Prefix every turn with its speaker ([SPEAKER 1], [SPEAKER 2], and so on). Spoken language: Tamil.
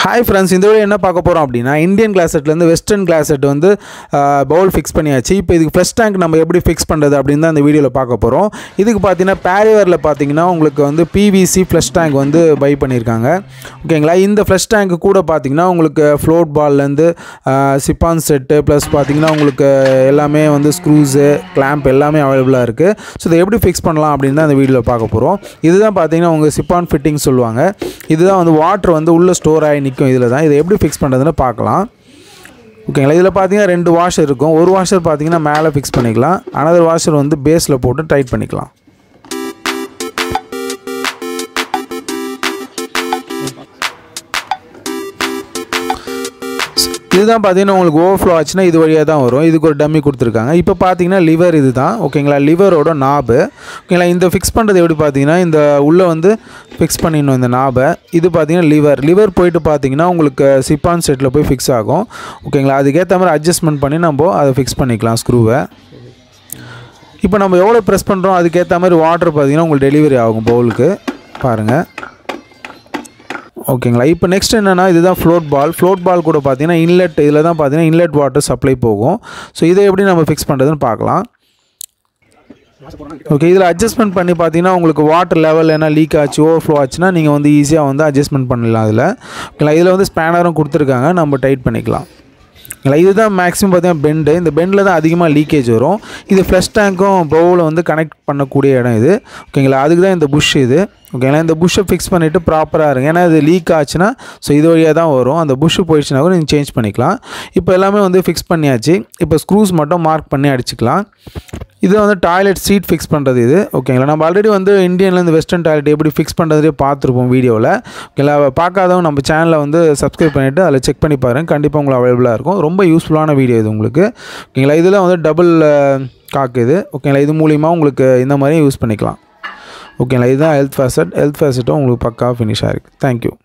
[SPEAKER 1] ஹாய் ஃப்ரெண்ட்ஸ் இந்த வீடியோ என்ன பார்க்க போகிறோம் அப்படின்னா இந்தியன் கிளாசெட்லேருந்து வெஸ்டர்ன் கிளாசெட் வந்து பவுல் ஃபிக்ஸ் பண்ணியாச்சு இப்போ இதுக்கு ஃப்ரெஷ் டேங்க் நம்ம எப்படி ஃபிக்ஸ் பண்ணுறது அப்படின்னு தான் இந்த வீடியோவில் பார்க்க போகிறோம் இதுக்கு பார்த்தீங்கன்னா பேரிவரில் பார்த்தீங்கன்னா உங்களுக்கு வந்து பிவிசி ஃப்ளஷ் டேங்க் வந்து பை பண்ணியிருக்காங்க ஓகேங்களா இந்த ஃப்ளஷ் டேங்க் கூட பார்த்தீங்கன்னா உங்களுக்கு ஃப்ளோட் பால்லேருந்து சிப்பான் செட்டு ப்ளஸ் பார்த்தீங்கன்னா உங்களுக்கு எல்லாமே வந்து ஸ்க்ரூஸு கிளாம்ப் எல்லாமே அவைலபிளாக இருக்குது ஸோ இதை எப்படி ஃபிக்ஸ் பண்ணலாம் அப்படின்னு தான் இந்த வீடியோவில் பார்க்க போகிறோம் இதுதான் பார்த்தீங்கன்னா உங்கள் சிப்பான் ஃபிட்டிங் சொல்லுவாங்க இதுதான் வந்து வாட்டர் வந்து உள்ளே ஸ்டோர் ஆகி நிற்கும் இதில் தான் இதை எப்படி ஃபிக்ஸ் பண்ணுறதுன்னு பார்க்கலாம் ஓகேங்களா இதில் பார்த்தீங்கன்னா ரெண்டு வாஷர் இருக்கும் ஒரு வாஷர் பார்த்தீங்கன்னா மேலே ஃபிக்ஸ் பண்ணிக்கலாம் அனதர் வாஷர் வந்து பேஸில் போட்டு டைட் பண்ணிக்கலாம் இதுதான் பார்த்தீங்கன்னா உங்களுக்கு ஓவர்ஃப்ளோ ஆச்சுன்னா இது வழியாக தான் வரும் இதுக்கு ஒரு டம்மி கொடுத்துருக்காங்க இப்போ பார்த்தீங்கன்னா லிவர் இது தான் ஓகேங்களா லிவரோட நாபு ஓகேங்களா இந்த ஃபிக்ஸ் பண்ணுறது எப்படி பார்த்தீங்கன்னா இந்த உள்ளே வந்து ஃபிக்ஸ் பண்ணிடணும் இந்த நாபை இது பார்த்தீங்கன்னா லிவர் லிவர் போயிட்டு பார்த்தீங்கன்னா உங்களுக்கு சிப்பான் செட்டில் போய் ஃபிக்ஸ் ஆகும் ஓகேங்களா அதுக்கேற்ற மாதிரி அட்ஜஸ்ட்மெண்ட் பண்ணி நம்ம அதை ஃபிக்ஸ் பண்ணிக்கலாம் ஸ்க்ரூவை இப்போ நம்ம எவ்வளோ ப்ரெஸ் பண்ணுறோம் அதுக்கேற்ற மாதிரி வாட்டர் பார்த்தீங்கன்னா உங்களுக்கு டெலிவரி ஆகும் பவுலுக்கு பாருங்கள் ஓகேங்களா இப்போ நெக்ஸ்ட் என்னென்னா இதுதான் ஃப்ளோட் பால் ஃப்ளோட் பால் கூட பார்த்தீங்கன்னா இன்லெட் இதில் தான் பார்த்தீங்கன்னா இன்லெட் வாட்டர் சப்ளை போகும் ஸோ இதை எப்படி நம்ம ஃபிக்ஸ் பண்ணுறதுன்னு பார்க்கலாம் ஓகே இதில் அட்ஜஸ்ட்மெண்ட் பண்ணி பார்த்தீங்கன்னா உங்களுக்கு வாட்டர் லெவல் என்ன லீக் ஆச்சு ஓவர்ஃப்ளோ ஆச்சுன்னா நீங்கள் வந்து ஈஸியாக வந்து அட்ஜஸ்ட்மெண்ட் பண்ணலாம் அதில் ஓகேங்களா இதில் வந்து ஸ்பேனரும் கொடுத்துருக்காங்க நம்ம டைட் பண்ணிக்கலாம் ஓகேங்களா இதுதான் மேக்ஸிமம் பார்த்தீங்கன்னா பெண்டு இந்த பெண்டில் தான் அதிகமாக லீக்கேஜ் வரும் இது ஃப்ளஷ் டேங்க்கும் பவுலை வந்து கனெக்ட் பண்ணக்கூடிய இடம் இது ஓகேங்களா அதுக்கு தான் இந்த புஷ் இது ஓகேங்களா இந்த புஷ்ஷை ஃபிக்ஸ் பண்ணிவிட்டு ப்ராப்பராக இருங்க ஏன்னா இது லீக் ஆச்சுன்னா ஸோ இது வழியாக தான் வரும் அந்த புஷ்ஷு போயிடுச்சுனா கூட நீங்கள் சேஞ்ச் பண்ணிக்கலாம் இப்போ எல்லாமே வந்து ஃபிக்ஸ் பண்ணியாச்சு இப்போ ஸ்க்ரூஸ் மட்டும் மார்க் பண்ணி அடிச்சுக்கலாம் இது வந்து டாய்லெட் சீட் ஃபிக்ஸ் பண்ணுறது இது ஓகேங்களா நம்ம ஆல்ரெடி வந்து இந்தியன்லேருந்து வெஸ்டர்ன் டாய்லெட் எப்படி ஃபிக்ஸ் பண்ணுறதே பார்த்துருப்போம் வீடியோவில் ஓகேங்களா பார்க்காதவங்க நம்ம சேனலை வந்து சப்ஸ்கிரைப் பண்ணிவிட்டு அதில் செக் பண்ணி பாருங்கள் கண்டிப்பாக உங்களுக்கு அவைலபிளாக இருக்கும் ரொம்ப யூஸ்ஃபுல்லான வீடியோ இது உங்களுக்கு ஓகேங்களா இதில் வந்து டபுள் காக்கு இது ஓகேங்களா இது மூலிமா உங்களுக்கு இந்த மாதிரி யூஸ் பண்ணிக்கலாம் ஓகேங்களா இதுதான் ஹெல்த் ஃபேசட் ஹெல்த் ஃபேசட்டும் உங்களுக்கு பக்காவாக ஃபினிஷ் ஆகிருக்கு தேங்க்யூ